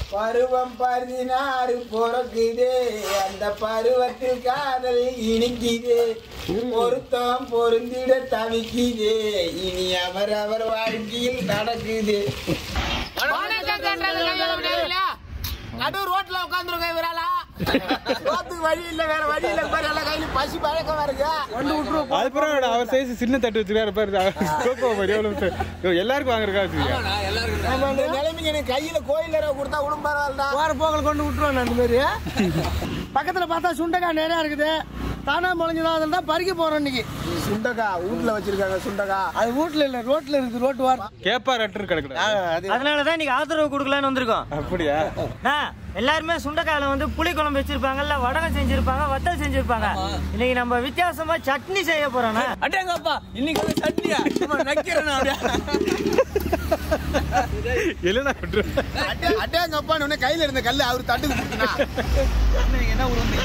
பருவம் பதினாறு பிறக்குதே அந்த பருவத்தில் காதல் இனிக்குதே பொருத்தம் பொருந்திட தவிக்குதே இனி அவர் அவர் வாழ்க்கையில் நடக்குது நடு ரோட்ல உட்காந்துருக்க இவரால ரோட்டுக்கு வழி இல்ல வேற வழி இல்ல பாரு எல்லாம் கையில பசி பழக்கம் வருங்க அது பரவாயில்ல அவர் சைஸ் சின்ன தட்டு வச்சிருக்காரு பாரு கோகோ மாதிரி எவ்வளவு ஐயோ, எல்லாருக்கும் வாங்குறக்கா வச்சிருக்கா நம்ம இந்த நிலைமைக்கு எனக்கு கையில கோயில் கொடுத்தா கூட பரவாயில்ல போற போக்கில் கொண்டு விட்டுருவான் அந்த மாதிரி பக்கத்துல பார்த்தா சுண்டைக்காய் நிறையா இருக்குது தானா முளைஞ்சதா அதில் தான் பறிக்க போறோம் இன்னைக்கு சுண்டக்கா வீட்டுல வச்சிருக்காங்க சுண்டக்கா அது வீட்டுல இல்ல ரோட்ல இருக்குது ரோட்டு வார் கேப்பா ரெட்டர் கிடக்குறா அதனால தான் இன்னைக்கு ஆதரவு கொடுக்கலான்னு வந்திருக்கோம் அப்படியா அண்ணா, எல்லாருமே சுண்டைக்காயில வந்து புளி குழம்பு வச்சிருப்பாங்கல்ல வடகம் செஞ்சிருப்பாங்க வத்தல் செஞ்சிருப்பாங்க இன்னைக்கு நம்ம வித்தியாசமா சட்னி செய்ய போறோம்னா அடேங்கப்பா இன்னைக்கு வந்து சட்னியா நக்கிறேன் இல்லைன்னா விட்டுரு. அட்டேங்கப்பான்னு உடனே கையில இருந்த கல்லு அவர் தட்டுக்கு கொடுத்தனா என்ன ஊர் வந்து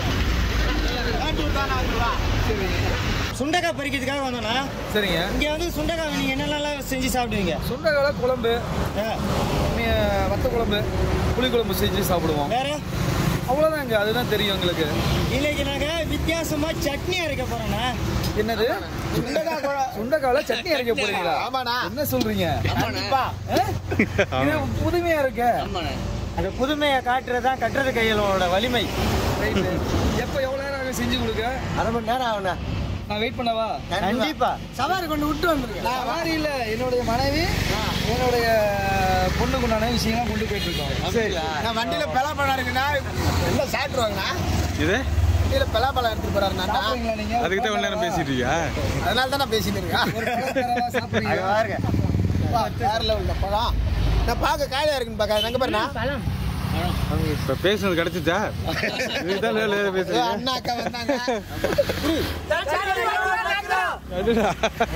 சுண்டைக்காய் பறிக்கிறதுக்காக வந்தோம்னா சரிங்க இங்க வந்து சுண்டைக்காய் நீங்க என்னென்னலாம் செஞ்சு சாப்பிடுவீங்க சுண்டைக்கால குழம்பு ஆ, மீ- வத்த குழம்பு புளி குழம்பு செஞ்சு சாப்பிடுவோம் வேற அவ்வளோதாங்க அதுதான் தெரியும் எங்களுக்கு இன்னைக்கு நாங்க வித்தியாசமா சட்னி அரைக்க போறோம்னா என்னது சுண்டைக்கால சட்னி அரைக்க போறீங்களா ஆமாண்ணா என்ன சொல்றீங்க கண்டிப்பா இது புதுமையா இருக்கு அந்த புதுமையை காட்டுறதுதான் கட்டுறது கையலோட வலிமை ரைட்டு எப்போ எவ்வளோ நேரம் ஆகும் செஞ்சு கொடுக்க அரை மணி நேரம் ஆகுண்ணா நான் வெயிட் பண்ணவா கண்டிப்பா சவாரி கொண்டு விட்டு வந்துருக்கேன் நான் மாதிரி இல்ல என்னுடைய மனைவி என்னுடைய பொண்ணுக்கு உண்டான விஷயம்லாம் கொண்டு போயிட்டு இருக்கோம் சரி நான் வண்டியில பலாப்பழம் இருக்குண்ணா எல்லாம் சாப்பிட்டுருவாங்கண்ணா இது வண்டியில பலாப்பழம் எடுத்துட்டு போறாருண்ணா சாப்பிடுறீங்களா நீங்க அதுக்கு தான் இவ்வளவு நேரம் பேசிட்டு இருக்கியா அதனால தான் நான் பேசிட்டு இருக்கேன் ஒரு பழம் தரவா சாப்பிடுறீங்களா பாருங்க அப்பா, வேற லெவல்ல பழம் நான் பார்க்க காலியா இருக்குன்னு பார்க்க அங்க பாருண்ணா இப்ப பேசுனது கிடைச்சிச்சா இதுதான் வேலை ஏ, பேசுறீங்க அண்ணா அக்கா வந்தாங்க அதுடா.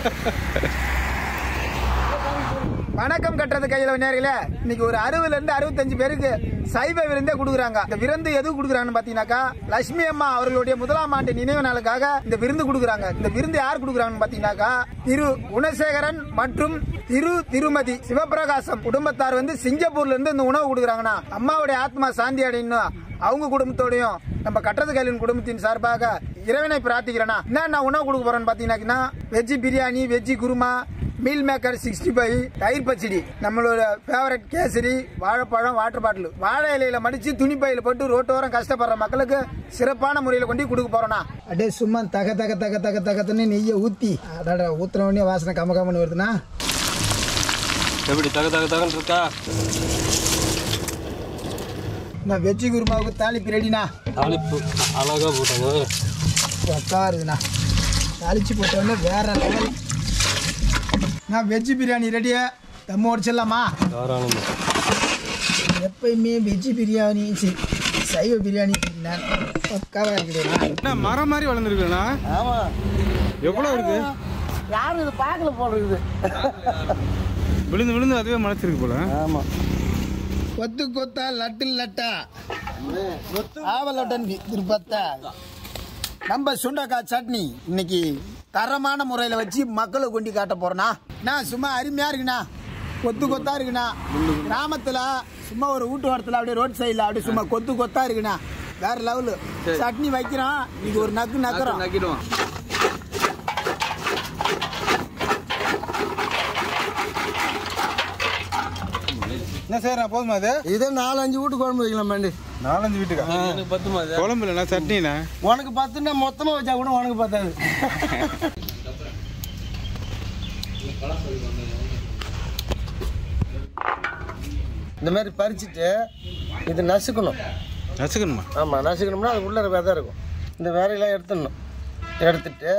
வணக்கம் கட்டுறது கையில நேர்களே இன்னைக்கு ஒரு அறுபதுல இருந்து அறுபத்தஞ்சு பேருக்கு சைவ விருந்தே கொடுக்குறாங்க இந்த விருந்து எது கொடுக்குறாங்கன்னு பாத்தீங்கன்னாக்கா லட்சுமி அம்மா அவர்களுடைய முதலாம் ஆண்டு நினைவு நாளுக்காக இந்த விருந்து கொடுக்குறாங்க இந்த விருந்து யார் கொடுக்குறாங்கன்னு பாத்தீங்கன்னாக்கா திரு குணசேகரன் மற்றும் திரு திருமதி சிவபிரகாசம் குடும்பத்தார் வந்து சிங்கப்பூர்ல இருந்து இந்த உணவு கொடுக்குறாங்கண்ணா அம்மாவுடைய ஆத்மா சாந்தி அடையணும் அவங்க குடும்பத்தோடையும் நம்ம கட்டுறது கைலின் குடும்பத்தின் சார்பாக இறைவனை பிரார்த்திக்கிறேன்னா என்ன உணவு கொடுக்க போறோம்னு பாத்தீங்கன்னா veggie biryani veggie kurma meal maker sixty five தயிர் பச்சடி நம்மளோட ஃபேவரட் கேசரி வாழைப்பழம் வாட்டர் பாட்டில் வாழை இலையில மடிச்சு துணி பையில போட்டு ரோட்டோரம் கஷ்டப்படுற மக்களுக்கு சிறப்பான முறையில் கொண்டு கொடுக்க போறோம்னா அப்படியே சும்மா தக தக தக தக தகத்தன்னு நெய்யை ஊத்தி அடாடா ஊத்துன உடனே வாசனை கம கமன்னு வருதுன்னா எப்படி தக தக தகன்னு இருக்கா நான் வெஜ்ஜி குருமாவுக்கு தாளிப்பு ரெடினா தாளிப்பு அழகா போட்டாங்க பக்கா இருக்குண்ணா தாளிச்சு போட்ட உடனே வேற லெவல் நான் வெஜ்ஜி பிரியாணி ரெடியா தம்ம உடச்சிடலாமா தாராளமா எப்பயுமே வெஜ்ஜி பிரியாணி சி, சைவ பிரியாணி நான் பக்காவா இருக்குதுண்ணா என்ன மரம் மாதிரி வளர்ந்துருக்குண்ணா ஆமா எவ்வளவு இருக்கு யாரும் இது பார்க்கல போல இருக்குது விழுந்து விழுந்து அதுவே முளைச்சிருக்கு போல ஆமா கொத்து கொத்தா லட்டு லட்டா ஆவலட்டன் திருப்பத்தா நம்ம சுண்டக்காய் சட்னி இன்னைக்கு தரமான முறையில் வச்சு மக்களை கொண்டு காட்ட போறேண்ணா நான் சும்மா அருமையா இருக்குண்ணா கொத்து கொத்தா இருக்குண்ணா கிராமத்துல சும்மா ஒரு வீட்டு ஓரத்தில் அப்படியே ரோட் சைடில் அப்படியே சும்மா கொத்து கொத்தா இருக்குண்ணா வேற லெவலு சட்னி வைக்கிறோம் இது ஒரு நக்கு நக்குறோம் நக்கிடுவோம் என்ன செய்யறேன் போதுமா அது இதே நாலு அஞ்சு வீட்டு குழம்பு வைக்கலாம் வேண்டி நாலஞ்சு வீட்டுக்கா எனக்கு பத்துமா அது குழம்பு இல்லைண்ணா சட்னிண்ணா உனக்கு பத்துன்னா மொத்தமா வச்சா கூட உனக்கு பத்தாது இந்த மாதிரி பறிச்சுட்டு இது நசுக்கணும் நசுக்கணுமா ஆமாம் நசுக்கணும்னா அது உள்ள விதை இருக்கும் இந்த விதையெல்லாம் எடுத்துடணும் எடுத்துட்டு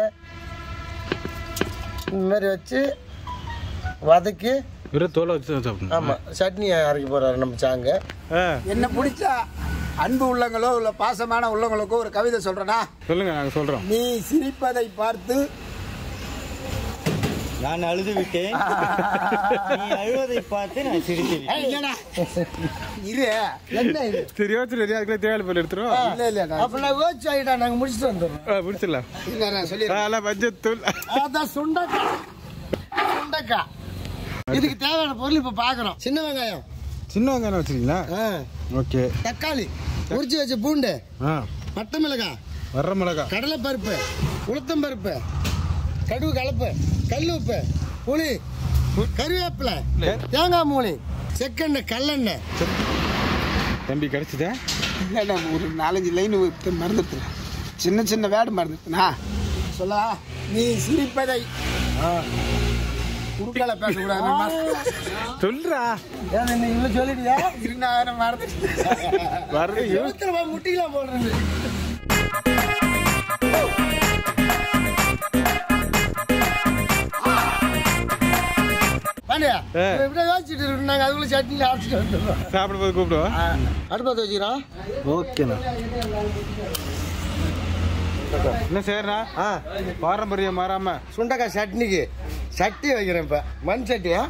இந்த மாதிரி வச்சு வதக்கி வெறும் தோலை வச்சு தான் சாப்பிடணும் ஆமாம் சட்னி அரைக்க போகிறாரு நம்ம சாங்க ஆ என்ன பிடிச்ச அன்பு உள்ளங்களோ இல்ல பாசமான உள்ளங்களுக்கோ ஒரு கவிதை சொல்றேனா சொல்லுங்க நாங்கள் சொல்கிறோம் நீ சிரிப்பதை பார்த்து நான் அழுது விட்டேன் நீ அழுவதை பார்த்து நான் சிரித்தேன் ஏய், இல்லடா. இரு என்ன இது சரி யோசிச்சு ரெடி அதுக்குள்ளே தேவையான பொருள் எடுத்துரும் இல்ல இல்ல நான் அப்போ நான் யோசிச்சு ஆகிட்டா நாங்கள் முடிச்சுட்டு வந்துடுறோம் ஆ முடிச்சிடலாம் இல்ல, நான் சொல்லிடுறேன். அதெல்லாம் மஞ்சத்தூள் அதான் சுண்டக்காய் சுண்டக்காய் இதுக்கு தேவையான பொருள் இப்போ பார்க்குறோம் சின்ன வெங்காயம் சின்ன வெங்காயம் வச்சிருக்கீங்களா ஆ ஓகே தக்காளி உரிச்சு வச்ச பூண்டு ஆ பட்டை மிளகாய் வர்ற மிளகா கடலைப்பருப்பு உளுத்தம்பருப்பு கடுகு கலப்பு கல் உப்பு புளி கருவேப்பிலை தேங்காய் மூலி செக்கெண்ணெய் கல்லெண்ணெய் தம்பி கிடைச்சதா இல்லைடா ஒரு நாலஞ்சு லைன் மறந்துட்டு சின்ன சின்ன வேடு மறந்துட்டுனா சொல்லா நீ சிரிப்பதை குறுக்கால பேசக்கூடாது சொல்றா ஏன் இன்னைக்கு இவ்வளோ சொல்லிட்டியா இருந்தாயிரம் மறந்து வர்ற எழுத்துல போய் முட்டிக்கலாம் போடுறது பாண்டியா ஆ. இப்படியே யோசிச்சுட்டு இருந்தாங்க அதுக்குள்ள சட்னியில் அரைச்சிட்டு வந்துடுறோம் சாப்பிடும் போது கூப்பிடுவா அடுப்பத்தை வச்சுக்கிறோம் ஓகேண்ணா என்ன சரிண்ணா ஆ பாரம்பரியம் மாறாம சுண்டக்காய் சட்னிக்கு சட்டி வைக்கிறேன் இப்போ மண் சட்டியா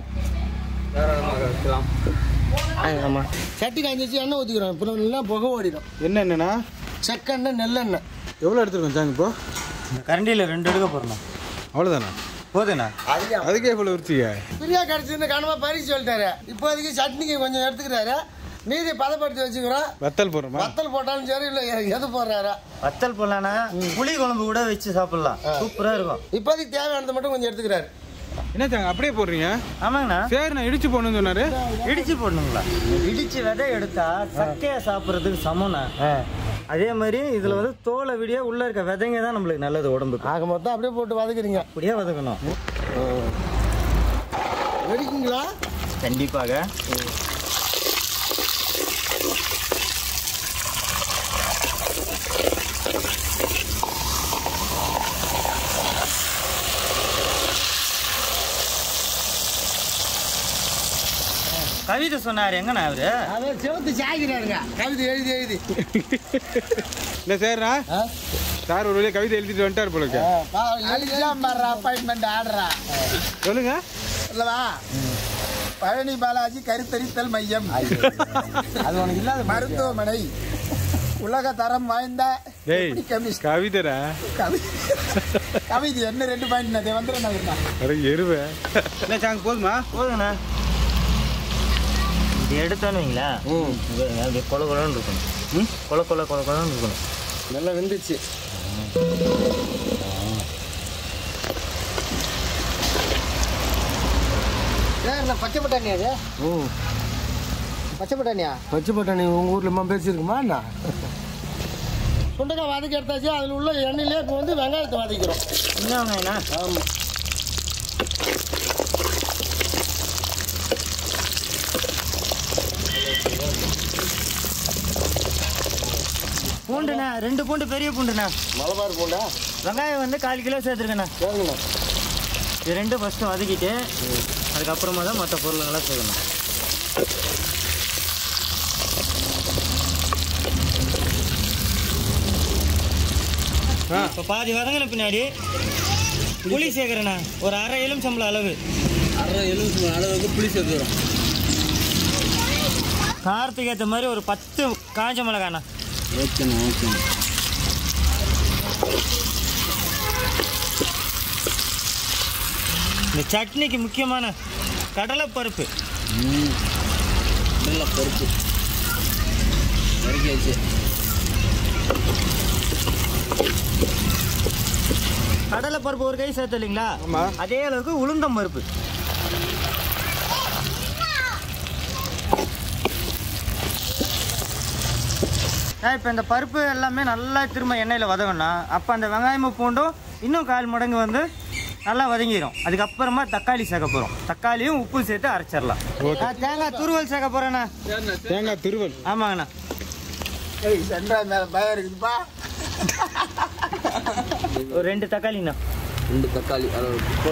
ஆமாம் சட்டி காய்ஞ்சிச்சு எண்ணெய் ஊற்றிக்கிறோம் இப்போ நல்லா புகை ஓடிடும் என்ன என்னண்ணா செக்கெண்ணெய் நெல்லெண்ணெய் எவ்வளோ எடுத்துருக்கோம் சாங்க இப்போ கரண்டியில் ரெண்டு எடுக்க போகிறோம் அவ்வளோதானா போதுண்ணா அதுக்கே இவ்வளோ உரிச்சிங்க பிரியா கிடச்சிருந்து கனமா பறிச்சு சொல்லிட்டாரு இப்போதைக்கு சட்னிக்கு கொஞ்சம் எடுத்துக்கிறாரு மீதி பதப்படுத்தி வச்சுக்கிறோம் வத்தல் போடுறோமா வத்தல் போட்டாலும் சரி இல்லை எது போடுறாரு வத்தல் போடலான்னா புளி குழம்பு கூட வச்சு சாப்பிடலாம் சூப்பராக இருக்கும் இப்போதைக்கு தேவையானது மட்டும் கொஞ்சம் எடுத்துக்கிறாரு என்ன சாங்க அப்படியே போடுறீங்க ஆமாங்கண்ணா சரிண்ணா இடிச்சு போடணும்னு சொன்னாரு இடிச்சு போடணுங்களா இடிச்சு விதை எடுத்தா சக்கையை சாப்பிட்றதுக்கு சமம்ண்ணா அதே மாதிரி இதுல வந்து தோலை விடிய உள்ள இருக்க விதைங்க தான் நம்மளுக்கு நல்லது உடம்புக்கு ஆக மொத்தம் அப்படியே போட்டு வதக்குறீங்க அப்படியே வதக்கணும் வெடிக்குங்களா கண்டிப்பாக கவிதை சொன்னாரு எங்கண்ணா அவரு அதை செவத்து சாய்க்கிறாருங்க கவிதை எழுதி எழுதி இல்லை சரிண்ணா ஆ? சார் ஒரு வழியாக கவிதை எழுதிட்டு வந்துட்டார் போல இருக்கு. ஆ, பா- எழுதி அடிக்கலாம் பாடுற அப்பாயின்மெண்ட் ஆடுறா சொல்லுங்க இல்லவா பழனி பாலாஜி கருத்தரித்தல் மையம் அது உனக்கு இல்லாத மருத்துவமனை உலக தரம் வாய்ந்த டேய் chemist. கவிதைடா கவி- கவிதை என்ன ரெண்டு பாயிண்ட் வந்துடும் அட எருவை என்ன சாங்க போதுமா போதுங்கண்ணா இது எடுத்தோன்னு வைங்களேன் இது அப்படியே கொல கொலன்னு இருக்கணும் கொல கொல கொல கொலன்னு இருக்கணும் நல்லா வெந்துச்சு பச்சை பட்டாணி அது பச்சை பட்டாணியா பச்சை பட்டாணி உங்கள் ஊரில் பேசியிருக்குமா என்ன சுண்டக்காய் வதக்கி எடுத்தாச்சு அதில் உள்ள எண்ணெயிலே இப்போ வந்து வெங்காயத்தை வதக்கிறோம் இன்னும் ஆமாம் பூண்டுண்ணா ரெண்டு பூண்டு பெரிய பூண்டுண்ணா மலபார் பூண்டா வெங்காயம் வந்து கால் கிலோ சேர்த்துருக்கண்ணா சரிங்கண்ணா இது ரெண்டும் ஃபஸ்ட்டு வதக்கிட்டு அதுக்கப்புறமா தான் மற்ற பொருளுங்களாம் செய்யணும் இப்போ பாதி வதங்கின பின்னாடி புளி சேர்க்குறேண்ணா ஒரு அரை எலுமிச்சம்பளம் அளவு அரை எழுபத்தி அளவுக்கு புளி சேர்த்துக்கிறோம் காரத்துக்கு ஏற்ற மாதிரி ஒரு பத்து காஞ்ச மிளகாண்ணா ஓகேண்ணா ஓகேண்ணா இந்த சட்னிக்கு முக்கியமான கடலைப்பருப்பு நல்ல பருப்பு வரைக்காச்சு கடலைப்பருப்பு ஒரு கை சேர்த்து இல்லைங்களா ஆமா. அதே அளவுக்கு உளுந்தம் பருப்பு இப்போ இந்த பருப்பு எல்லாமே நல்லா திரும்ப எண்ணெயில் வதங்கணும் அப்போ அந்த வெங்காயமும் பூண்டும் இன்னும் கால் மடங்கு வந்து நல்லா வதங்கிடும் அதுக்கப்புறமா தக்காளி சேர்க்க போகிறோம் தக்காளியும் உப்பு சேர்த்து அரைச்சிடலாம் ஓகே. நான் தேங்காய் துருவல் சேர்க்க போகிறேண்ணா தேங்காய் திருவல் ஆமாங்கண்ணா ஏய் சென்றா மேல பயம் இருக்குதுப்பா ஒரு ரெண்டு தக்காளிண்ணா ரெண்டு தக்காளி அளவுக்கு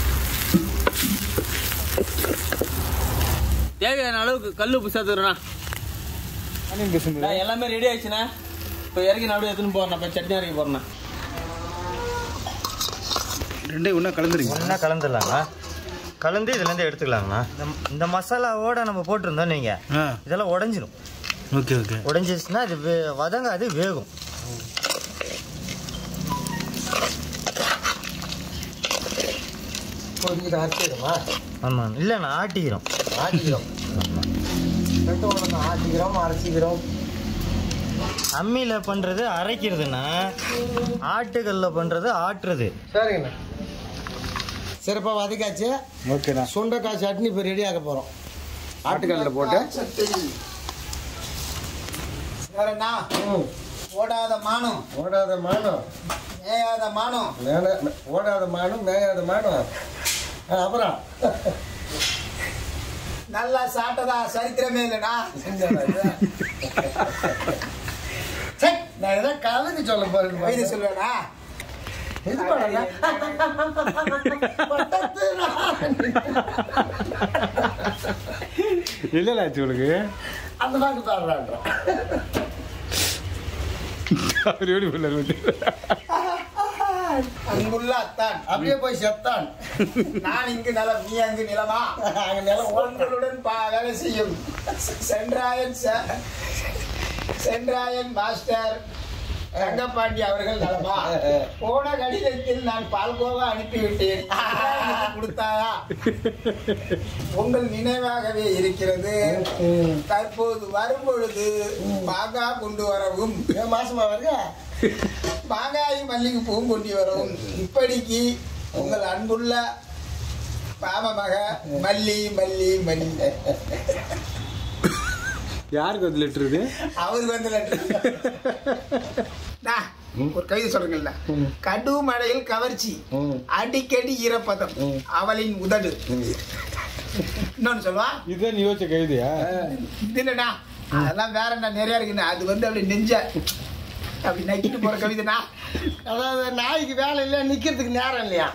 தேவையான அளவுக்கு கல் உப்பு சேர்த்துக்கிறேண்ணா நான் எல்லாமே ரெடி ஆயிடுச்சுண்ணா இப்போ இறக்கி நடுவு எடுத்துன்னு போறேன் இப்போ சட்னி இறக்கி போறேண்ணா ரெண்டையும் ஒன்றா கலந்துருங்க ஒன்றா கலந்துடலாங்களா கலந்து இதுலேருந்து எடுத்துக்கலாங்கண்ணா இந்த- இந்த மசாலாவோட நம்ம போட்டிருந்தோம் நீங்கள் ஆ இதெல்லாம் உடஞ்சிரும் ஓகே ஓகே உடஞ்சிருச்சுன்னா அது வே- வதங்காது வேகும் கொஞ்சம் அரைச்சிடுமா ஆமாம் இல்லைண்ணா ஆட்டிக்கிறோம் ஆட்டிக்கிறோம் கட்டு உடனே ஆட்டிக்கிறோம் அரைச்சிக்கிறோம் அம்மியில் பண்ணுறது அரைக்கிறதுன்னா ஆட்டுக்கல்ல பண்ணுறது ஆட்டுறது சரிங்கண்ணா சிறப்பாக வதக்காச்சு ஓகேண்ணா சுண்டைக்காய் சட்னி இப்போ ரெடி ஆக்க போகிறோம் ஆட்டுக்கல்லில் போட்டு வேறண்ணா ம். ஓடாத மானம் ஓடாத மானம் மேயாத மானம் மேல ஓடாத மானம் மேயாத மானம் ஆ, அப்புறம் நல்லா சாப்பிட்டதா சரித்திரமே இல்லைண்ணா சே, நான் ஏதோ கலந்து சொல்ல வயது போறேன் சொல்லுவேண்ணா இது பண்ணல இல்லைல்ல ஆச்சு உனக்கு அந்த மாதிரி பாடுறான்றேன் அவர் எப்படி பண்ணாரு அங்குள்ள அத்தான் அப்படியே போய் செத்தான் நான் இங்கு நிலம் நீ அங்கு நிலமா அங்க நிலம் ஓடுறான் உங்களுடன் பா வேலை செய்யும் சென்றாயன் ச- சென்றாயன் மாஸ்டர் ரங்கபாண்டி அவர்கள் நலமா போன கடிதத்தில் நான் பால்கோவா அனுப்பிவிட்டேன் எனக்கு கொடுத்தாயா உங்கள் நினைவாகவே இருக்கிறது தற்போது வரும்பொழுது மாங்கா கொண்டு வரவும் ஏன் மாசமா வருங்க மாங்காய் மல்லிகை பூவும் கொண்டு வரவும் இப்படிக்கு உங்கள் அன்புள்ள பாவமக மல்லி மல்லி மல்லி யாருக்கு வந்து லெட்டர் இது அவருக்கு வந்து letter. டா, ஒரு கவிதை சொல்றீங்கல்ல கடு மழையில் கவர்ச்சி அடிக்கடி ஈரப்பதம் அவளின் உதடு இன்னொன்னு சொல்லுவா இதுதான் நீ யோசிச்ச கைதியா இது இல்லடா அதெல்லாம் வேற என்ன நிறைய இருக்குண்ணா அது வந்து அப்படி நெஞ்ச அப்படி நக்கிட்டு போற கவிதைனா அதாவது நாய்க்கு வேலை இல்லை நிக்கிறதுக்கு நேரம் இல்லையா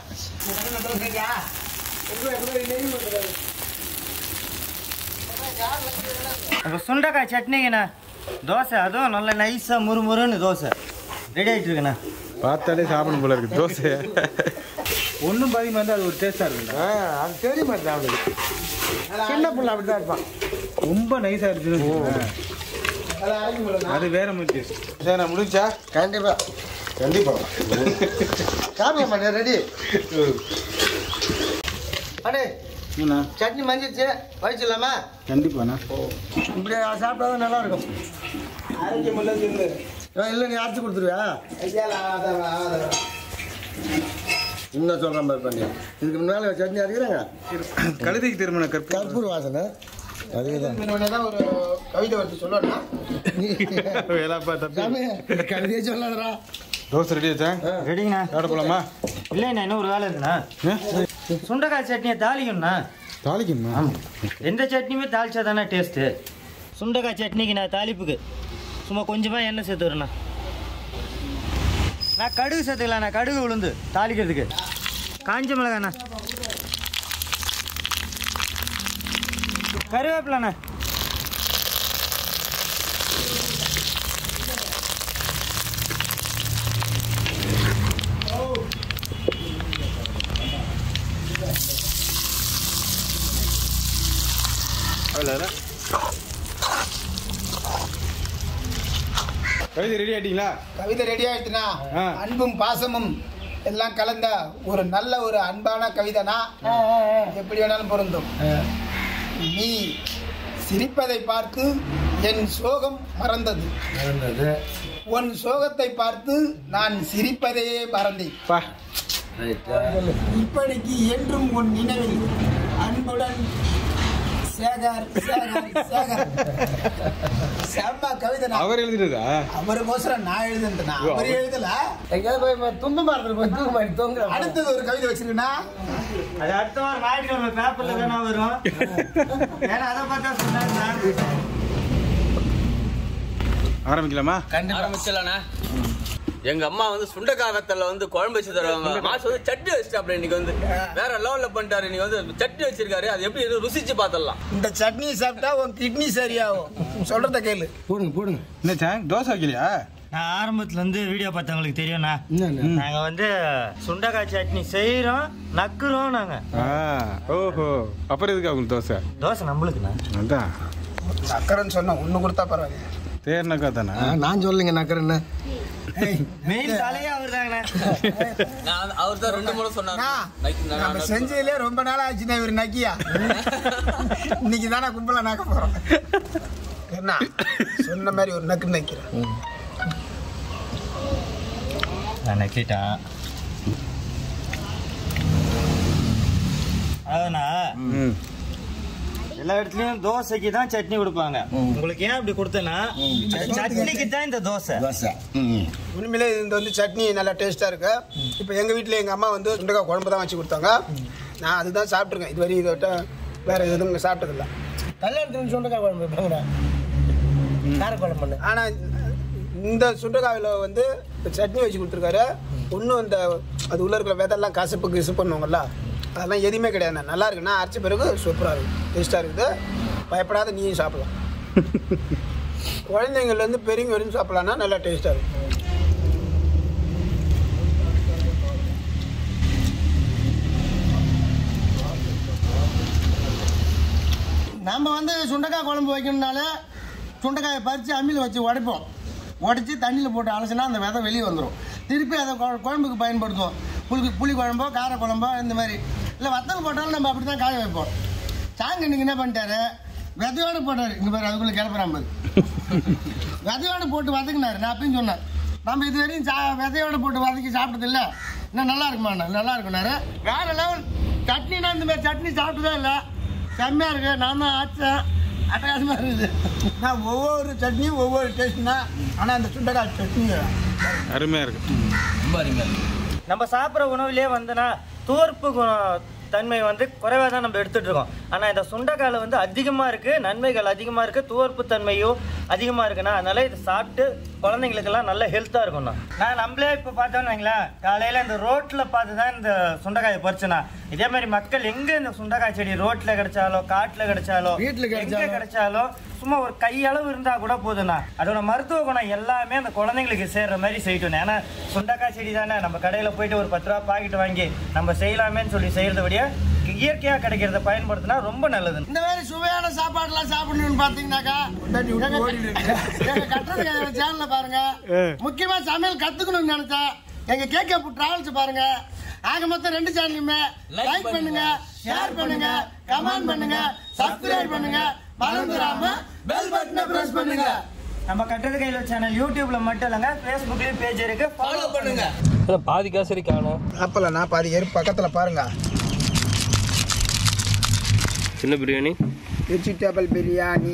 அப்போ சுண்டைக்காய் சட்னிங்கண்ணா தோசை அதுவும் நல்ல நைஸாக முறுமுறுன்னு தோசை ரெடி ஆகிட்டு இருக்குண்ணா பார்த்தாலே சாப்பிடணும் போல இருக்கு தோசை ஒன்றும் பாதிமா இருந்தால் அது ஒரு டேஸ்டாக இருக்குல்ல ஆ, அது தெரிய மாட்டேன் அவனுக்கு சின்ன பிள்ளை அப்படிதான் இருப்பான் ரொம்ப நைஸாக இருந்துச்சு அது வேற மாதிரி டேஸ்ட் சரி நான் முடிஞ்சா கண்டிப்பா கண்டிப்பா காமியா மாட்டேன் ரெடி அடே என்ன சட்னி மஞ்சிச்சு வச்சிடலாமா கண்டிப்பாண்ணா இப்படி சாப்பிட்டா நல்லா இருக்கும் ஆரோக்கியம் உள்ள சொல்லு ஏன் இல்லை நீ அரைச்சி கொடுத்துருவியா ஐயால ஆகாத ஆகாத இன்னும் சொல்கிறேன் மாதிரி பண்ணி இதுக்கு முன்னால சட்னி அரைக்கிறாங்க கழுதைக்கு திருமண கற்பு கற்பூர் வாசனை அதுக்கு தான் இன்னொன்னு ஒரு கவிதை ஒருத்தர் சொல்லணும் வேலாப்பா தப்பி சாமி கவிதையே சொல்லாதடா தோசை ரெடி ஆச்சா ரெடிங்கண்ணா சாப்பிட போலாமா இல்லைண்ணா இன்னும் ஒரு வேலை இருக்குண்ணா சுண்டைக்காய் சட்னியை தாளிக்கணும்ண்ணா தாளிக்கணுமா எந்த சட்னியுமே தாளிச்சா தானே டேஸ்ட்டு சுண்டைக்காய் சட்னிக்கு நான் தாளிப்புக்கு சும்மா கொஞ்சமாக எண்ணெய் சேர்த்து வரேண்ணா நான் கடுகு சேர்த்துக்கலாண்ணா கடுகு உளுந்து தாளிக்கிறதுக்கு காஞ்ச மிளகாண்ணா கருவேப்பிலண்ணா கவிதை ரெடி ஆயிட்டீங்களா கவிதை ரெடி ஆயிடுச்சுனா ஆ. அன்பும் பாசமும் எல்லாம் கலந்த ஒரு நல்ல ஒரு அன்பான கவிதைனா எப்படி வேணாலும் பொருந்தும் நீ சிரிப்பதை பார்த்து என் சோகம் மறந்தது இருந்தது உன் சோகத்தை பார்த்து நான் சிரிப்பதையே மறந்தேன் பா இப்படிக்கு என்றும் உன் நினைவில் அன்புடன் சேகர் சேகர் சேகர் செம்ம கவிதை நான். அவர் எழுதுறதா அவருக்கோசரம் நான் எழுதுனா அவர் எழுதல எங்கேயாவது போய் தும்பு மரத்தில் போய் தூக்கு மாட்டி தூங்குற அடுத்தது ஒரு கவிதை வச்சிருக்கா அது அடுத்த வாரம் ஞாயிற்றுக்கிழமை பேப்பரில் தானே வரும் ஏன்னா அதை பார்த்தா சொன்னாங்க ஆரம்பிக்கலாமா ஆரம்பிச்சலாண்ணா எங்க அம்மா வந்து சுண்டக்காய் வெத்தல வந்து குழம்பு வச்சு தருவாங்க மாசு வந்து சட்னி வச்சுட்டாப்ல இன்னைக்கு வந்து வேற லெவல்ல பண்ணிட்டாரு இன்னைக்கு வந்து சட்னி வச்சிருக்காரு அது எப்படி இருக்கு ருசிச்சு பார்த்தலாம் இந்த சட்னி சாப்பிட்டா உன் கிட்னி சரியாகும் சொல்றத கேளு போடுங்க போடுங்க என்ன தோசை வைக்கலையா நான் ஆரம்பத்துல இருந்து வீடியோ பார்த்தவங்களுக்கு தெரியும்ண்ணா என்ன நாங்க வந்து சுண்டைக்காய் சட்னி செய்யறோம் நக்குறோம் நாங்க ஆ ஓஹோ அப்புறம் எதுக்கு அவங்களுக்கு தோசை தோசை நம்மளுக்குண்ணா அதான் சக்கரன்னு சொன்னா ஒண்ணு கொடுத்தா பரவாயில்ல தேர்னக்கா தானே ஆ, நான் சொல்லுங்க நக்கறேன்னு மெயின் தலையே அவர் தாங்கண்ணே நான் அவர் தான் ரெண்டு முறை சொன்னார் அண்ணா, நம்ம செஞ்சதுலயே ரொம்ப நாள் ஆச்சுண்ணா இவர் நக்கியா இன்னைக்கு தானே கும்பல நக்க போறோம் என்ன சொன்ன மாதிரி ஒரு நக்கு நக்கிறேன் நான் நக்கிட்டேன் அதுனா ம் எல்லா இடத்துலயும் தோசைக்கு தான் சட்னி கொடுப்பாங்க உங்களுக்கு ஏன் அப்படி கொடுத்தேன்னா சட்னிக்கு தான் இந்த தோசை தோசை ம் உண்மையிலே இந்த வந்து சட்னி நல்லா டேஸ்டா இருக்கு இப்போ எங்க வீட்டில் எங்க அம்மா வந்து சுண்டக்காய் குழம்பு தான் வச்சு கொடுத்தாங்க நான் அதுதான் சாப்பிட்ருக்கேன் இது வரையும் இதை விட்ட வேற எதுவும் சாப்பிட்டதில்ல கல்யாணத்துக்கு சுண்டக்காய் குழம்பு வைப்பாங்கடா காரக்குழம்பு பண்ணு ஆனா இந்த சுண்டக்காயில் வந்து இந்த சட்னி வச்சு கொடுத்துருக்காரு ஒன்றும் இந்த அது உள்ள இருக்கிற விதெல்லாம் கசப்பு கிசு பண்ணுவாங்கல்ல அதெல்லாம் எதுவுமே கிடையாது நல்லா இருக்குண்ணா அரைச்ச பிறகு சூப்பராக இருக்கும் டேஸ்ட்டாக இருக்குது பயப்படாத நீயும் சாப்பிடலாம் குழந்தைங்கள்லேருந்து பெரியவங்க வரையும் சாப்பிடலாம்னா நல்லா டேஸ்ட்டாக இருக்கும் நம்ம வந்து சுண்டைக்காய் குழம்பு வைக்கணும்னாலே சுண்டைக்காயை பறித்து அம்மியில் வச்சு உடைப்போம் உடைச்சி தண்ணியில் போட்டு அலசினா அந்த விதை வெளியே வந்துடும் திருப்பி அதை குழ- குழம்புக்கு பயன்படுத்துவோம் புளி புளி குழம்போ கார குழம்போ இந்த மாதிரி இல்லை வத்தல் போட்டாலும் நம்ம அப்படி தான் காய வைப்போம் சாங்க இன்னைக்கு என்ன பண்ணிட்டாரு விதையோடு போட்டார் இங்கே பாரு அதுக்குள்ளே கிளப்புறாம்பது விதையோடு போட்டு வதக்குனாரு நான் அப்பயும் சொன்னேன் நம்ம இது வரையும் சா விதையோடு போட்டு வதக்கி சாப்பிட்டது இல்லை இன்னும் நல்லா இருக்குமா நல்லா இருக்குனாரு வேற லெவல் சட்னினா இந்த மாதிரி சட்னி சாப்பிட்டதே இல்லை செம்மையாக இருக்கு நான் தான் ஆச்சேன் அட்டகாசமாக இருக்குது நான் ஒவ்வொரு சட்னியும் ஒவ்வொரு டேஸ்ட்னா ஆனால் அந்த சுண்டக்காய் சட்னி அருமையாக இருக்கு ரொம்ப அருமையா இருக்கு. நம்ம சாப்பிட்ற உணவுலேயே வந்துன்னா தோற்பு குண- தன்மை வந்து குறைவாக தான் நம்ம எடுத்துட்டு இருக்கோம் ஆனால் இந்த சுண்டைக்காயில் வந்து அதிகமாக இருக்குது நன்மைகள் அதிகமாக இருக்குது துவர்ப்பு தன்மையும் அதிகமாக இருக்குண்ணா அதனால இதை சாப்பிட்டு குழந்தைங்களுக்கெல்லாம் நல்ல ஹெல்த்தாக இருக்கும்ண்ணா நான் நம்மளே இப்போ பார்த்தோன்னு வைங்களேன் காலையில் இந்த ரோட்டில் பார்த்து தான் இந்த சுண்டைக்காயை பறிச்சேண்ணா இதே மாதிரி மக்கள் எங்கே இந்த சுண்டைக்காய் செடி ரோட்டில் கிடைச்சாலோ காட்டில் கிடைச்சாலோ வீட்டுல எங்க கிடைச்சாலும். கிடைச்சாலும் சும்மா ஒரு கையளவு இருந்தா கூட போதும்ண்ணா அதோட மருத்துவ குணம் எல்லாமே அந்த குழந்தைங்களுக்கு சேர்ற மாதிரி செய்யட்டும் ஏன்னா சுண்டக்காய் செடி தானே நம்ம கடையில் போயிட்டு ஒரு பத்து ரூபா பாக்கெட் வாங்கி நம்ம செய்யலாமேன்னு சொல்லி செய்யறத விட இயற்கையாக கிடைக்கிறத பயன்படுத்தினா ரொம்ப நல்லது இந்த மாதிரி சுவையான சாப்பாடுலாம் சாப்பிடணும்னு பார்த்தீங்கன்னாக்கா எங்க கட்டுறது சேனல்ல பாருங்க முக்கியமா சமையல் கத்துக்கணும்னு நினைச்சா எங்க கேகே டிராவல்ஸ் பாருங்க ஆக மொத்தம் ரெண்டு சேனலுமே லைக் பண்ணுங்க ஷேர் பண்ணுங்க கமெண்ட் பண்ணுங்க சப்ஸ்கிரைப் பண்ணுங்க மறந்துடாம பெல் பட்டனை பிரஸ் பண்ணுங்க நம்ம கட்டுறது கையில் சேனல் யூடியூப்ல மட்டும் இல்லைங்க ஃபேஸ்புக்லயும் பேஜ் இருக்கு ஃபாலோ பண்ணுங்க பாதி காசரி காணும் அப்பல நான் பாதி ஏறு பக்கத்தில் பாருங்க சின்ன biryani vegetable biryani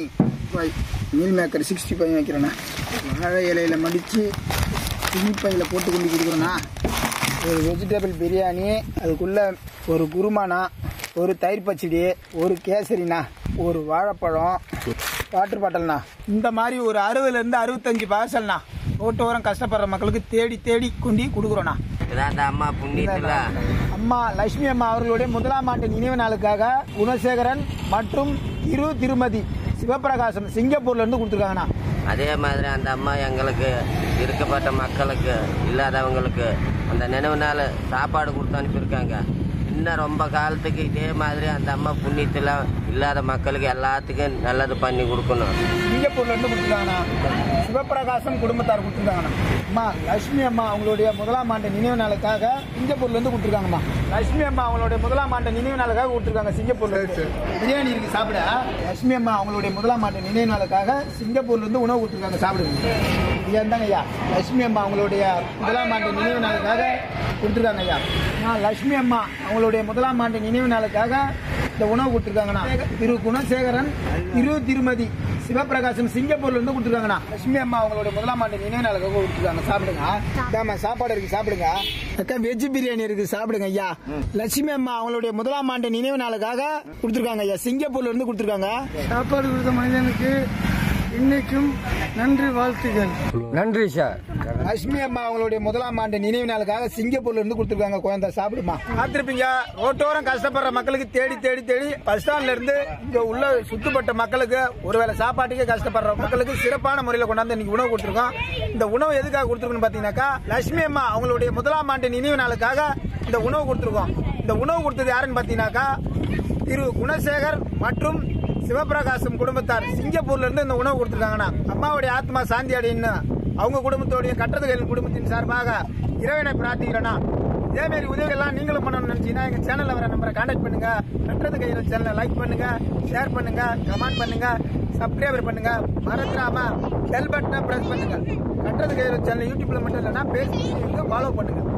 meal maker sixty five வைக்கிறேண்ணா வாழை இலையில் மடித்து துணிப்பையில் போட்டு கொண்டு கொடுக்குறேண்ணா ஒரு வெஜிடபிள் பிரியாணி அதுக்குள்ளே ஒரு குருமானா ஒரு தயிர் பச்சடி ஒரு கேசரிண்ணா ஒரு வாழைப்பழம் வாட்டர் பாட்டில்ண்ணா இந்த மாதிரி ஒரு அறுபதுலேருந்து அறுபத்தஞ்சு பார்சல்ண்ணா ரோட்டோரம் கஷ்டப்படுற மக்களுக்கு தேடி தேடி கொண்டு கொடுக்குறோண்ணா இதான் அந்த அம்மா புண்ணியத்துல அம்மா லட்சுமி அம்மா அவர்களுடைய முதலாம் ஆண்டு நினைவு நாளுக்காக குணசேகரன் மற்றும் திரு திருமதி சிவபிரகாசம் சிங்கப்பூர்ல இருந்து கொடுத்துருக்காங்கண்ணா அதே மாதிரி அந்த அம்மா எங்களுக்கு இருக்கப்பட்ட மக்களுக்கு இல்லாதவங்களுக்கு அந்த நினைவு நாள் சாப்பாடு கொடுத்து அனுப்பியிருக்காங்க இன்னும் ரொம்ப காலத்துக்கு இதே மாதிரி அந்த அம்மா புண்ணியத்தில் இல்லாத மக்களுக்கு எல்லாத்துக்கும் நல்லது பண்ணி கொடுக்கணும் சிங்கப்பூர்ல இருந்து கொடுத்துருக்காங்கண்ணா சிவபிரகாசம் குடும்பத்தார் கொடுத்துருக்காங்கண்ணா அம்மா லட்சுமி அம்மா அவங்களுடைய முதலாம் ஆண்டு நினைவு நாளுக்காக சிங்கப்பூர்ல இருந்து கொடுத்துருக்காங்கம்மா லட்சுமி அம்மா அவங்களுடைய முதலாம் ஆண்டு நினைவு நாளுக்காக கொடுத்துருக்காங்க சிங்கப்பூர்ல இருந்து பிரியாணி இருக்கு சாப்பிட லட்சுமி அம்மா அவங்களுடைய முதலாம் ஆண்டு நினைவு நாளுக்காக சிங்கப்பூர்ல இருந்து உணவு கொடுத்துருக்காங்க சாப்பிடுங்க இது இருந்தாங்க ஐயா லட்சுமி அம்மா அவங்களுடைய முதலாம் ஆண்டு நினைவு நாளுக்காக கொடுத்துருக்காங்க ஐயா நான் லட்சுமி அம்மா அவங்களுடைய முதலாம் ஆண்டு நினைவு நாளுக்காக இந்த உணவு கொடுத்துருக்காங்கண்ணா திரு குணசேகரன் திரு திருமதி சிவபிரகாசம் சிங்கப்பூர்ல இருந்து கொடுத்துருக்காங்கண்ணா லட்சுமி அம்மா அவங்களுடைய முதலாம் ஆண்டு நினைவு நாளுக்காக கொடுத்துருக்காங்க சாப்பிடுங்க இதாம்மா சாப்பாடு இருக்கு சாப்பிடுங்க அக்கா வெஜ் பிரியாணி இருக்கு சாப்பிடுங்க ஐயா லட்சுமி அம்மா அவங்களுடைய முதலாம் ஆண்டு நினைவு நாளுக்காக கொடுத்துருக்காங்க ஐயா சிங்கப்பூர்ல இருந்து கொடுத்துருக்காங்க சாப்பாடு கொடுத்த மனிதனுக்கு இன்னைக்கும் நன்றி வாழ்த்துகள் நன்றி சார் லட்சுமி அம்மா அவங்களுடைய முதலாம் ஆண்டு நினைவு நாளுக்காக சிங்கப்பூர்ல இருந்து கொடுத்துருக்காங்க குழந்தை சாப்பிடுமா பார்த்திருப்பீங்க ரோட்டோரம் கஷ்டப்படுற மக்களுக்கு தேடி தேடி தேடி பஸ் ஸ்டாண்ட்ல இருந்து இங்க உள்ள சுத்துப்பட்ட மக்களுக்கு ஒருவேளை சாப்பாட்டுக்கே கஷ்டப்படுற மக்களுக்கு சிறப்பான முறையில் கொண்டாந்து இன்னைக்கு உணவு கொடுத்துருக்கோம் இந்த உணவு எதுக்காக கொடுத்துருக்கோம்னு பாத்தீங்கன்னாக்கா லட்சுமி அம்மா அவங்களுடைய முதலாம் ஆண்டு நினைவு நாளுக்காக இந்த உணவு கொடுத்துருக்கோம் இந்த உணவு கொடுத்தது யாருன்னு பாத்தீங்கன்னாக்கா திரு குணசேகர் மற்றும் சிவபிரகாசம் குடும்பத்தார் சிங்கப்பூர்ல இருந்து இந்த உணவு கொடுத்துருக்காங்கண்ணா அம்மாவுடைய ஆத்மா சாந்தி அடையன்னு அவங்க குடும்பத்தோடைய கட்டது கையில் குடும்பத்தின் சார்பாக இறைவனை பிரார்த்திக்கிறேன்னா இதே மாதிரி உதவிகள்லாம் நீங்களும் பண்ணணும்னு நினைச்சீங்கன்னா எங்க சேனல்ல வர நம்பரை கான்டாக்ட் பண்ணுங்க கட்டுறது கையில் சேனலை லைக் பண்ணுங்க ஷேர் பண்ணுங்க கமெண்ட் பண்ணுங்க சப்ஸ்கிரைபர் பண்ணுங்க மறந்துடாம பெல் பட்டனை பிரஸ் பண்ணுங்க கட்டுறது கையில் சேனல் யூடியூப்ல மட்டும் இல்லைன்னா பேஸ்புக் ஃபாலோ பண்ணுங்க